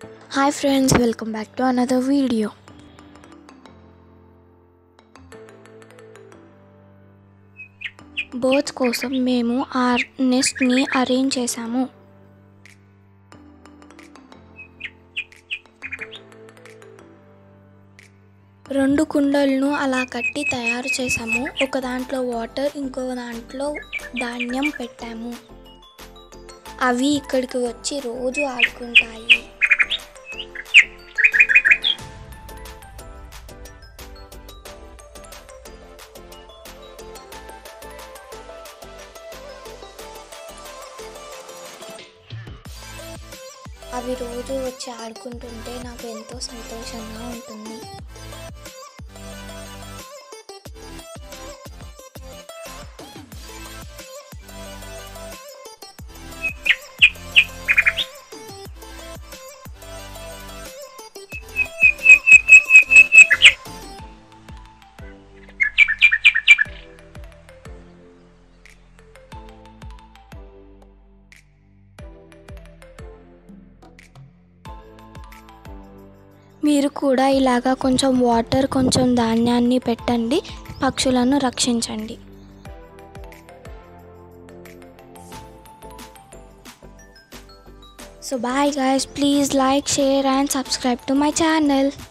hi friends welcome back to another video birds కోసం మేము ఆ నెస్ట్ని అరేంజ్ చేసాము రెండు కుండలను అలా కట్టి తయారు చేసాము ఒక దాంట్లో వాటర్ ఇంకో దాంట్లో ధాన్యం పెట్టాము అవి ఇక్కడికి వచ్చి రోజు ఆడుకుంటాయి అవి రోజు వచ్చి ఆడుకుంటుంటే నాకు ఎంతో సంతోషంగా ఉంటుంది మీరు కూడా ఇలాగా కొంచెం వాటర్ కొంచెం ధాన్యాన్ని పెట్టండి పక్షులను రక్షించండి so bye guys please like share and subscribe to my channel